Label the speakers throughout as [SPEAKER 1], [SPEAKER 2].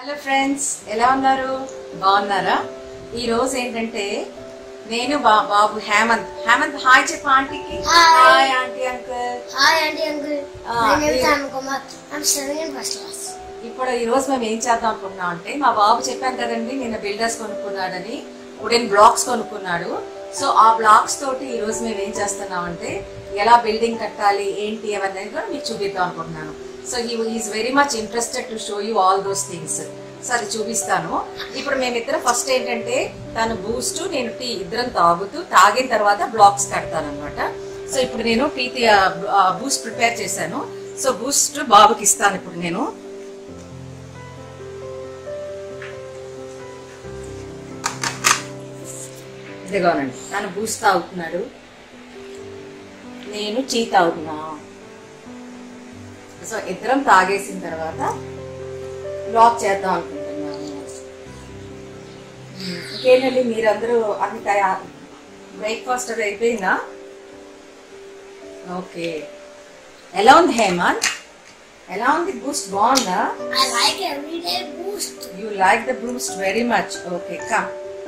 [SPEAKER 1] Hello friends ఎలా ఉన్నారు బాగున్నారా ఈ రోజు ఏంటంటే నేను బా- బాబు హేమంత్ హేమంత్ హాయ్ చెప్పు ఆంటీకి
[SPEAKER 2] Hi.
[SPEAKER 1] Hi auntie uncle
[SPEAKER 2] Hi, Auntie Uncle.
[SPEAKER 1] Ah,
[SPEAKER 2] My name is
[SPEAKER 1] yeah.
[SPEAKER 2] Anu Kumar. I'm studying in first class.
[SPEAKER 1] ఇప్పుడు ఈ రోజు మేము ఏం చేద్దాం అనుకుంటున్నాం అంటే మా బాబు చెప్పాను కదండి నిన్న బిల్డర్స్ కొనుక్కున్నాడని వుడెన్ బ్లాక్స్ కొనుక్కున్నాడు సో ఆ బ్లాక్స్ తోటి ఈ రోజు మేము ఏం చేస్తున్నాం అంటే ఎలా బిల్డింగ్ కట్టాలి ఏంటి అవన్నీ కూడా మీకు చూపిద్దాం అనుకుంటున్నాను so he is very much interested to show you all those things so అది చూపిస్తాను ఇప్పుడు మేమిద్దరం ఫస్ట్ ఏంటంటే తను బూస్ట్ నేను టీ ఇద్దరం తాగుతూ తాగిన తర్వాత బ్లాక్స్ కడతాను అనమాట సో ఇప్పుడు నేను టీ బూస్ట్ ప్రిపేర్ చేశాను సో బూస్ట్ బాబుకి ఇస్తాను ఇప్పుడు నేను ఇదిగోనండి తను బూస్ట్ తాగుతున్నాడు నేను చీ తాగుతున్నా సో ఇద్దరం తాగేసిన తర్వాత బ్లాక్ చేద్దాం అనుకుంటున్నాను ఉమ్, ఇంకేంటండి మీరందరూ అన్ని తయారు బ్రేక్ఫాస్ట్ అది అయిపోయిందా ఓకే ఎలా ఉంది హేమంత్ ఎలా ఉంది బూస్ట్ బాగుందా
[SPEAKER 2] I like everyday boost.
[SPEAKER 1] You like the boost very much okay come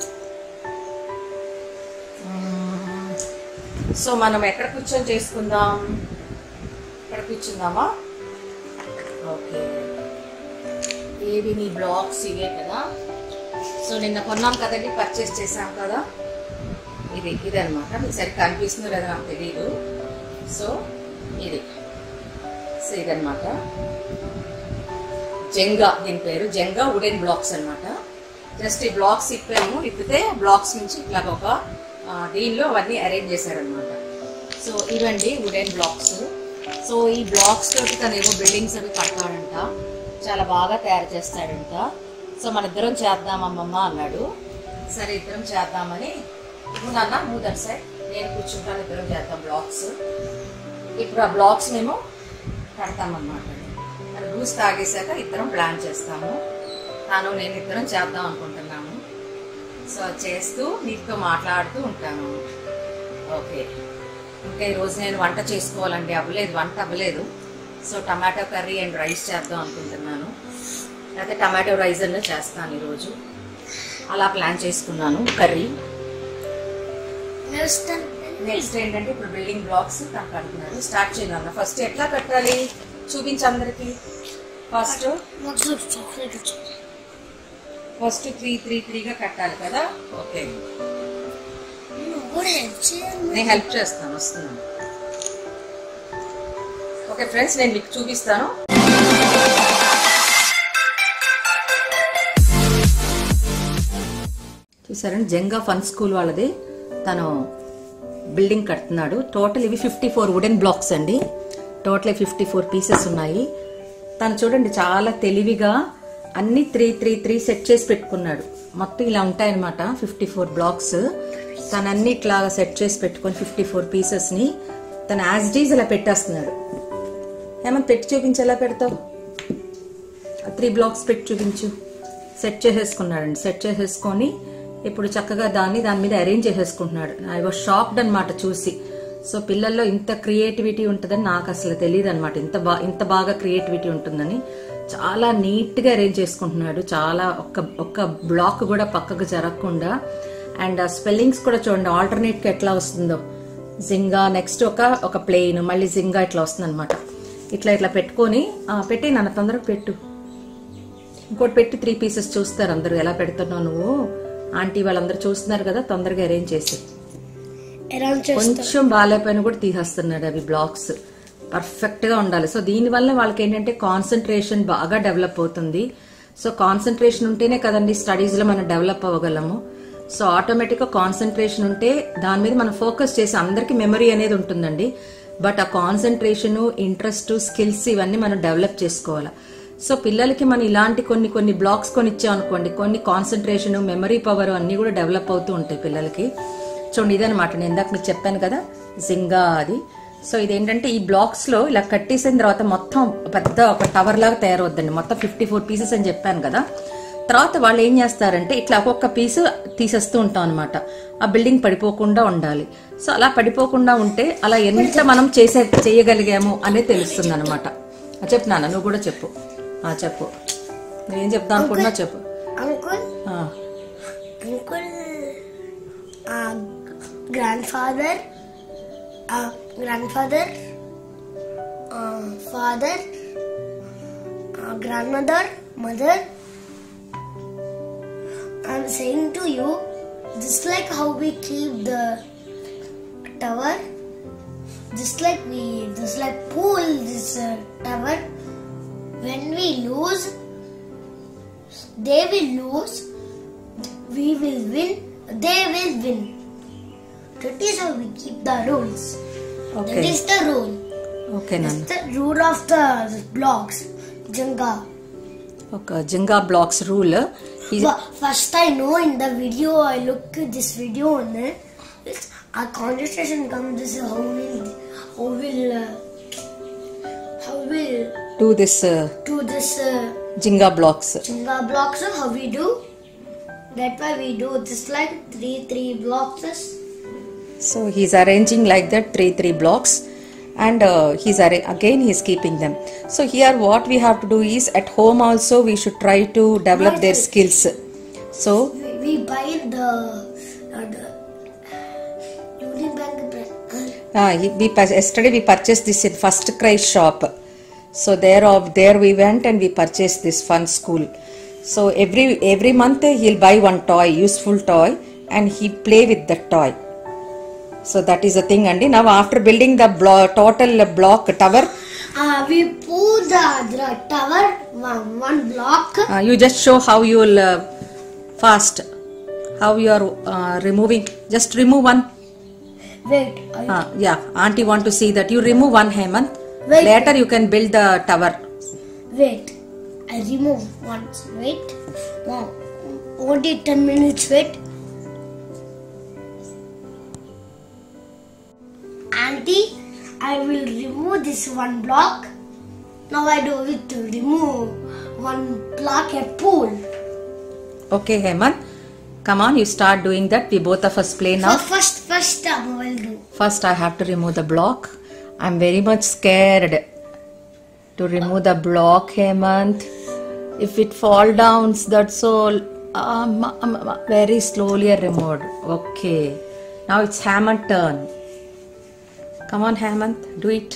[SPEAKER 1] so మనం ఎక్కడ కూర్చొని చేసుకుందాం ఎక్కడ కూర్చుందామా ఓకే ఏవి నీ బ్లాగ్స్ ఇవే కదా సో నిన్న కొన్నాం కదండి పర్చేస్ చేసాం కదా ఇది ఇది అనమాట మీకు సరిగ్గా కనిపిస్తుందో లేదో నాకు తెలియదు సో ఇది సో ఇదనమాట జెంగా దీని పేరు జెంగా వుడెన్ బ్లాక్స్ అన్నమాట జస్ట్ ఈ బ్లాక్స్ ఇప్పాము ఇప్పితే బ్లాక్స్ నుంచి ఇట్లా ఒక ఆ, దీనిలో అవన్నీ అరేంజ్ చేశారనమాట సో ఇవండి వుడెన్ బ్లాక్స్ సో ఈ బ్లాక్స్ తోటి తను ఏవో బిల్డింగ్స్ అవి కట్టాడంట చాలా బాగా తయారు చేస్తాడంట సో మన ఇద్దరం చేద్దాం అమ్మమ్మ అన్నాడు సరే ఇద్దరం చేద్దామని ఇప్పుడు నాన్న మూదర్ సైడ్ నేను కూర్చుంటాను ఇద్దరం చేద్దాం బ్లాక్స్ ఇప్పుడు ఆ బ్లాక్స్ మేము కడతామన్నమాట అది జ్యూస్ తాగేశాక ఇద్దరం ప్లాన్ చేస్తాము తాను నేను ఇద్దరం చేద్దాం అనుకుంటున్నాము సో అది చేస్తూ నీతో మాట్లాడుతూ ఉంటాను ఓకే ఇంకా ఈరోజు నేను వంట చేసుకోవాలండి అవ్వలేదు వంట అవ్వలేదు so tomato curry and rice చేద్దాం అనుకుంటున్నాను లేకపోతే టమాటో రైస్ అన్న చేస్తాను ఈరోజు అలా ప్లాన్ చేసుకున్నాను కర్రీ
[SPEAKER 2] Next time.
[SPEAKER 1] నెక్స్ట్ ఏంటంటే ఇప్పుడు బిల్డింగ్ బ్లాక్స్ నాకు కడుతున్నారు స్టార్ట్ చేయాలన్న ఫస్ట్ ఎట్లా కట్టాలి చూపించు అందరికి first
[SPEAKER 2] What's the chocolate? chocolate?
[SPEAKER 1] First three three త్రీగా కట్టాలి కదా ఓకే
[SPEAKER 2] No, what else?
[SPEAKER 1] నేను హెల్ప్ చేస్తాను వస్తున్నాను ఓకే ఫ్రెండ్స్ నేను మీకు చూపిస్తాను చూసారండి జంగా ఫన్ స్కూల్ వాళ్ళది తను బిల్డింగ్ కడుతున్నాడు టోటల్ ఇవి ఫిఫ్టీ ఫోర్ వుడెన్ బ్లాక్స్ అండి టోటల్ ఫిఫ్టీ ఫోర్ పీసెస్ ఉన్నాయి తను చూడండి చాలా తెలివిగా అన్ని త్రీ త్రీ త్రీ సెట్ చేసి పెట్టుకున్నాడు మొత్తం ఇలా ఉంటాయన్నమాట ఫిఫ్టీ ఫోర్ బ్లాక్స్ తను అన్ని ఇట్లా సెట్ చేసి పెట్టుకొని ఫిఫ్టీ ఫోర్ పీసెస్ని తను యాజ్ డీజ్ ఇలా పెట్టేస్తున్నాడు ఏమన్నా పెట్టి చూపించి ఎలా పెడతావు త్రీ బ్లాక్స్ పెట్టి చూపించు సెట్ చేసేసుకున్నాడండి సెట్ చేసేసుకొని ఇప్పుడు చక్కగా దాన్ని దాని మీద అరేంజ్ చేసేసుకుంటున్నాడు ఐ వాజ్ షాక్డ్ అనమాట చూసి సో పిల్లల్లో ఇంత క్రియేటివిటీ ఉంటుందని నాకు అసలు తెలియదు అనమాట ఇంత బా ఇంత బాగా క్రియేటివిటీ ఉంటుందని చాలా నీట్గా అరేంజ్ చేసుకుంటున్నాడు చాలా ఒక్క ఒక్క బ్లాక్ కూడా పక్కకు జరగకుండా అండ్ ఆ స్పెల్లింగ్స్ కూడా చూడండి ఆల్టర్నేట్గా ఎట్లా వస్తుందో జింగా నెక్స్ట్ ఒక ఒక ప్లేన్ మళ్ళీ జింగా ఇట్లా వస్తుంది అనమాట ఇట్లా ఇట్లా పెట్టుకొని ఆ, పెట్టి నన్ను తొందరగా పెట్టు ఇంకోటి పెట్టి త్రీ పీసెస్ చూస్తారు అందరూ ఎలా పెడుతున్నావు నువ్వు ఆంటీ వాళ్ళందరూ చూస్తున్నారు కదా తొందరగా అరేంజ్ చేసి
[SPEAKER 2] Around just.
[SPEAKER 1] కొంచెం బాగాలేపోయినా కూడా తీసేస్తున్నాడు అవి బ్లాక్స్ పర్ఫెక్ట్ గా ఉండాలి సో దీని వల్ల వాళ్ళకి ఏంటంటే కాన్సన్ట్రేషన్ బాగా డెవలప్ అవుతుంది సో కాన్సన్ట్రేషన్ ఉంటేనే కదండి స్టడీస్ లో మనం డెవలప్ అవ్వగలము సో ఆటోమేటిక్ గా కాన్సన్ట్రేషన్ ఉంటే దాని మీద మనం ఫోకస్ చేసి అందరికి మెమరీ అనేది ఉంటుందండి బట్ ఆ కాన్సన్ట్రేషన్ ఇంట్రెస్ట్ స్కిల్స్ ఇవన్నీ మనం డెవలప్ చేసుకోవాలి సో పిల్లలకి మనం ఇలాంటి కొన్ని కొన్ని బ్లాక్స్ కొని ఇచ్చామనుకోండి కొన్ని కాన్సన్ట్రేషన్ మెమరీ పవర్ అన్ని కూడా డెవలప్ అవుతూ ఉంటాయి పిల్లలకి చూడండి ఇదనమాట నేను ఇందాక మీకు చెప్పాను కదా జింగా అది సో ఇదేంటంటే ఈ బ్లాక్స్ లో ఇలా కట్టేసిన తర్వాత మొత్తం పెద్ద ఒక టవర్ లాగా తయారవుద్దండి మొత్తం ఫిఫ్టీ ఫోర్ పీసెస్ అని చెప్పాను కదా తర్వాత వాళ్ళు ఏం చేస్తారంటే ఇట్లా ఒక్కొక్క పీసు తీసేస్తూ ఉంటాం అనమాట ఆ బిల్డింగ్ పడిపోకుండా ఉండాలి సో అలా పడిపోకుండా ఉంటే అలా ఎంత మనం చేసే చేయగలిగాము అనేది తెలుస్తుంది అనమాట చెప్పు నాన్న నువ్వు కూడా చెప్పు ఆ, చెప్పు నువ్వేం చెప్తా అనుకుంటున్నా చెప్పు
[SPEAKER 2] Uncle,
[SPEAKER 1] ఆ,
[SPEAKER 2] uncle, uh, grandfather, uh, grandfather, uh, father, uh, grandmother, mother. I'm saying to you, just like how we keep the tower, just like we, just like pool this uh, tower, when we lose, they will lose, we will win, they will win. That is how we keep the rules.
[SPEAKER 1] Okay
[SPEAKER 2] That is the rule.
[SPEAKER 1] Okay నాన్న
[SPEAKER 2] It's the rule of the blocks. Jenga.
[SPEAKER 1] ఒక Jenga blocks rule
[SPEAKER 2] But first I know in the video I look at this video and then it's, our concentration comes this how will how will uh, how will
[SPEAKER 1] to this
[SPEAKER 2] do this uh,
[SPEAKER 1] జింగా బ్లాక్స్
[SPEAKER 2] Jenga blocks uh, how we do that why we do this like three three blocks
[SPEAKER 1] So he's arranging like that three three blocks, and uh, he's arra- again he's keeping them. So here what we have to do is at home also we should try to develop their skills. So
[SPEAKER 2] we, we buy the, uh, the Union Bank bre- uh,
[SPEAKER 1] uh, he- we pur- yesterday we purchased this in First Cry shop. So there of there we went and we purchased this fun school. So every every month he'll buy one toy, useful toy, and he play with that toy. So that is the thing, and now after building the blo- total block tower,
[SPEAKER 2] uh, we pull the, the tower one, one block
[SPEAKER 1] Uh, you just show how you will uh, fast how you are uh, removing just remove one
[SPEAKER 2] wait I,
[SPEAKER 1] uh, yeah auntie want to see that you remove one hemant
[SPEAKER 2] Wait.
[SPEAKER 1] later you can build the tower
[SPEAKER 2] wait I remove once wait wow only 10 minutes wait auntie I will remove this one block now I do it to remove one block a pool
[SPEAKER 1] okay hemant come on you start doing that we both of us play now
[SPEAKER 2] so first first I will do
[SPEAKER 1] first i have to remove the block i'm very much scared to remove the block hemant if it fall down that's all um, um, um, very slowly I removed okay now it's hemant turn come on hemant do it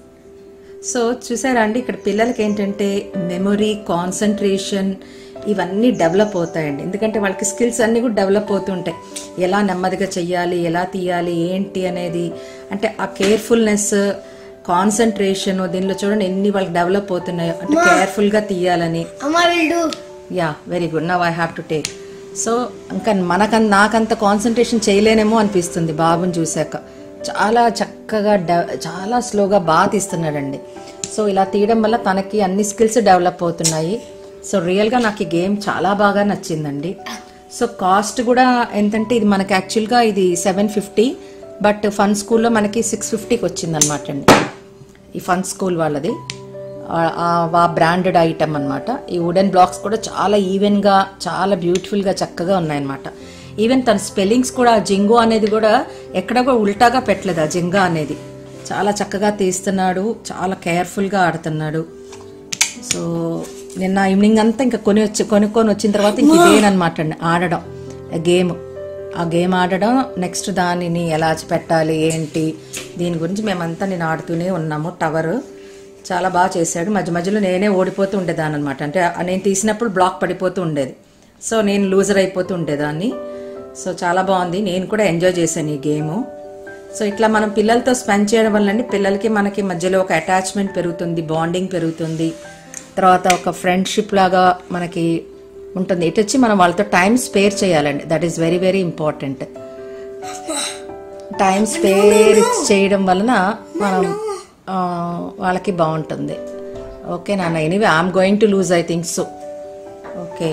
[SPEAKER 1] so చూసారా అండి ఇక్కడ పిల్లలకి ఏంటంటే memory concentration ఇవన్నీ develop అవుతాయండి ఎందుకంటే వాళ్ళకి skills అన్నీ కూడా డెవలప్ అవుతుంటాయి ఎలా నెమ్మదిగా చెయ్యాలి ఎలా తీయాలి ఏంటి అనేది అంటే ఆ కేర్ఫుల్నెస్ కాన్సన్ట్రేషన్ దీనిలో చూడండి ఎన్ని వాళ్ళకి డెవలప్ అవుతున్నాయో అంటే కేర్ఫుల్గా తీయాలని
[SPEAKER 2] Amma will do
[SPEAKER 1] yeah very good now I have to take so ఇంకా మనకం నాకంత కాన్సన్ట్రేషన్ చేయలేనేమో అనిపిస్తుంది బాబుని చూశాక చాలా చక్కగా డెవ చాలా స్లోగా బాగా తీస్తున్నాడండి సో ఇలా తీయడం వల్ల తనకి అన్ని స్కిల్స్ డెవలప్ అవుతున్నాయి సో రియల్గా నాకు ఈ గేమ్ చాలా బాగా నచ్చిందండి సో కాస్ట్ కూడా ఎంతంటే ఇది మనకి యాక్చువల్గా ఇది సెవెన్ ఫిఫ్టీ బట్ ఫన్ స్కూల్లో మనకి సిక్స్ ఫిఫ్టీకి వచ్చిందనమాట అండి ఈ ఫన్ స్కూల్ వాళ్ళది ఆ- ఆ బ్రాండెడ్ ఐటమ్ అన్నమాట ఈ వుడెన్ బ్లాక్స్ కూడా చాలా ఈవెన్గా చాలా బ్యూటిఫుల్గా చక్కగా ఉన్నాయన్నమాట ఈవెన్ తన స్పెల్లింగ్స్ కూడా జింగో అనేది కూడా ఎక్కడ కూడా ఉల్టాగా పెట్టలేదు ఆ జింగా అనేది చాలా చక్కగా తీస్తున్నాడు చాలా కేర్ఫుల్గా ఆడుతున్నాడు సో నిన్న ఈవినింగ్ అంతా ఇంకా కొని వచ్చి కొనుక్కొని వచ్చిన తర్వాత ఇంక ఇదేనమాట అండి ఆడడం గేమ్ ఆ గేమ్ ఆడడం నెక్స్ట్ దానిని ఎలా పెట్టాలి ఏంటి దీని గురించి మేమంతా నేను ఆడుతూనే ఉన్నాము టవర్ చాలా బాగా చేశాడు మధ్య మధ్యలో నేనే ఓడిపోతూ ఉండేదాన్ని అనమాట అంటే ఆ నేను తీసినప్పుడు బ్లాక్ పడిపోతూ ఉండేది సో నేను లూజర్ అయిపోతూ ఉండేదాన్ని సో చాలా బాగుంది నేను కూడా ఎంజాయ్ చేశాను ఈ గేము సో ఇట్లా మనం పిల్లలతో స్పెండ్ చేయడం వల్ల పిల్లలకి మనకి మధ్యలో ఒక అటాచ్మెంట్ పెరుగుతుంది బాండింగ్ పెరుగుతుంది తర్వాత ఒక ఫ్రెండ్షిప్ లాగా మనకి ఉంటుంది ఇటు వచ్చి మనం వాళ్ళతో టైం స్పేర్ చేయాలండి that is very very important time spare చేయడం వలన మనం ఆ, వాళ్ళకి బాగుంటుంది ఓకే నాన్న anyway I'm going to lose I think so okay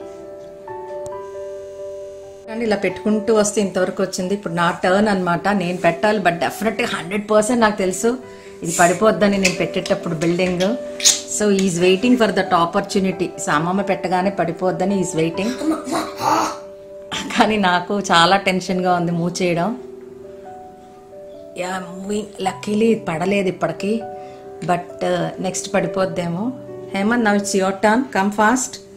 [SPEAKER 1] కానీ ఇలా పెట్టుకుంటూ వస్తే ఇంతవరకు వచ్చింది ఇప్పుడు నా టర్న్ అన్నమాట నేను పెట్టాలి బట్ డెఫినెట్గా హండ్రెడ్ పర్సెంట్ నాకు తెలుసు ఇది పడిపోద్దని నేను పెట్టేటప్పుడు building so is waiting for that opportunity so అమ్మమ్మ పెట్టగానే పడిపోద్దని ఈజ్ వెయిటింగ్ కానీ నాకు చాలా టెన్షన్గా ఉంది మూవ్ చేయడం యా మూవింగ్ లక్కీలీ పడలేదు ఇప్పటికి బట్ నెక్స్ట్ పడిపోద్దేమో Hemant now it's your turn come fast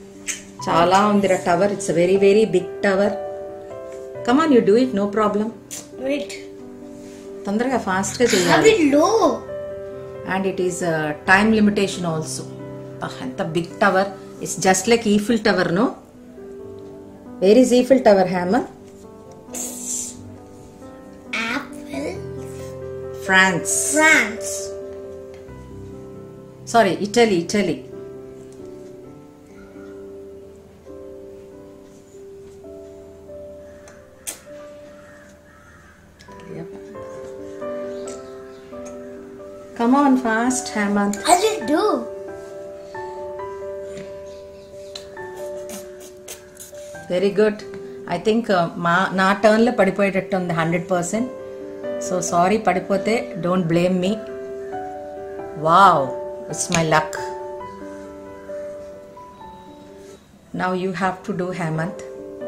[SPEAKER 1] చాలా ఉందిరా tower it's very very big tower come on you do it no problem
[SPEAKER 2] Wait.
[SPEAKER 1] తొందరగా ఫాస్ట్గా
[SPEAKER 2] Have
[SPEAKER 1] చేయాలి
[SPEAKER 2] it low.
[SPEAKER 1] And it is time limitation also ఎంత big tower it's just like Eiffel tower no where is Eiffel tower hammer
[SPEAKER 2] Apple.
[SPEAKER 1] France
[SPEAKER 2] France.
[SPEAKER 1] Sorry Italy Italy come on fast Hemant
[SPEAKER 2] How did it do?
[SPEAKER 1] Very good I think మా నా టర్న్లో పడిపోయేటట్టు ఉంది hundred percent so sorry పడిపోతే don't blame me wow it's my luck now you have to do Hemant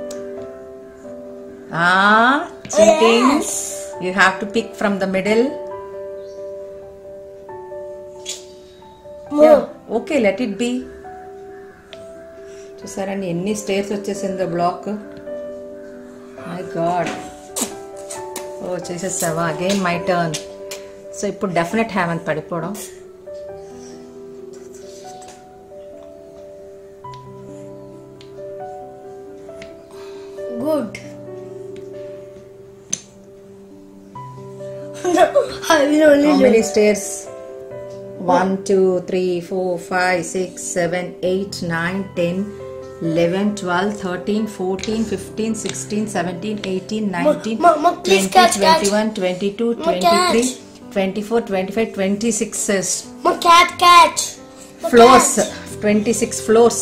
[SPEAKER 1] cheating
[SPEAKER 2] Yes.
[SPEAKER 1] You have to pick from the middle
[SPEAKER 2] More.
[SPEAKER 1] Okay let it be చూసారండి ఎన్ని stairs వచ్చేసిందో block my god oh చేసేసావా again my turn so ఇప్పుడు definite Hemant పడిపోవడం
[SPEAKER 2] Good. no, I will only
[SPEAKER 1] how
[SPEAKER 2] look.
[SPEAKER 1] Many stairs one two three four five six seven eight nine ten eleven twelve thirteen fourteen fifteen sixteen seventeen eighteen nineteen
[SPEAKER 2] Ma- ma- please
[SPEAKER 1] twenty
[SPEAKER 2] catch, catch.
[SPEAKER 1] Twenty one twenty two
[SPEAKER 2] Ma-
[SPEAKER 1] twenty three
[SPEAKER 2] catch.
[SPEAKER 1] Twenty four twenty five twenty six
[SPEAKER 2] My cat catch. My
[SPEAKER 1] floors
[SPEAKER 2] cat.
[SPEAKER 1] Twenty six floors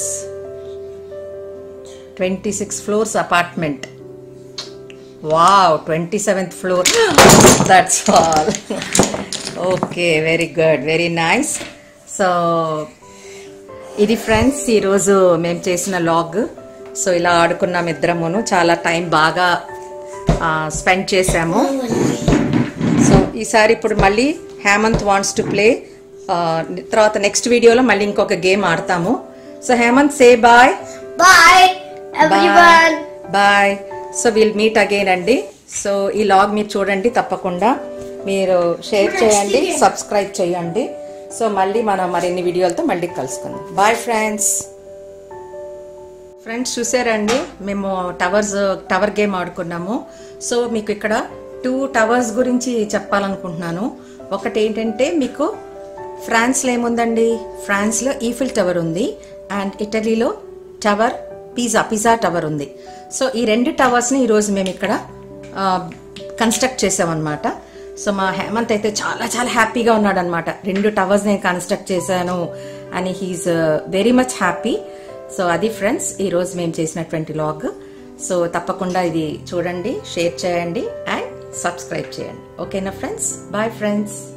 [SPEAKER 1] twenty six floors apartment wow twenty seventh floor that's all okay very good very nice so ఇది friends ఈరోజు మేము చేసిన log so ఇలా ఆడుకున్నాం ఇద్దరమును చాలా time బాగా spend చేసాము so ఈసారి ఇప్పుడు మళ్ళీ హేమంత్ వాంట్స్ టు ప్లే తర్వాత నెక్స్ట్ వీడియోలో మళ్ళీ ఇంకొక గేమ్ ఆడతాము so Hemant say bye
[SPEAKER 2] Bye, everyone.
[SPEAKER 1] Bye so will meet again అండి సో ఈ లాగ్ మీరు చూడండి తప్పకుండా మీరు షేర్ చేయండి సబ్స్క్రైబ్ చేయండి సో మళ్ళీ మనం మరిన్ని వీడియోలతో మళ్ళీ కలుసుకుందాం బాయ్ ఫ్రెండ్స్ ఫ్రెండ్స్ చూసారండి మేము టవర్స్ టవర్ గేమ్ ఆడుకున్నాము సో మీకు ఇక్కడ టూ టవర్స్ గురించి చెప్పాలనుకుంటున్నాను ఒకటి ఏంటంటే మీకు ఫ్రాన్స్లో ఏముందండి ఫ్రాన్స్లో ఈఫిల్ టవర్ ఉంది అండ్ ఇటలీలో టవర్ పిజ్జా పిజ్జా టవర్ ఉంది సో ఈ రెండు టవర్స్ని ఈరోజు మేము ఇక్కడ కన్స్ట్రక్ట్ చేసామన్నమాట సో మా హేమంత్ అయితే చాలా చాలా హ్యాపీగా ఉన్నాడు అనమాట రెండు టవర్స్ నేను కన్స్ట్రక్ట్ చేశాను అని he is very much happy so అది ఫ్రెండ్స్ ఈ రోజు మేము చేసినటువంటి లాగ్ సో తప్పకుండా ఇది చూడండి షేర్ చేయండి అండ్ సబ్స్క్రైబ్ చేయండి ఓకేనా ఫ్రెండ్స్ బాయ్ ఫ్రెండ్స్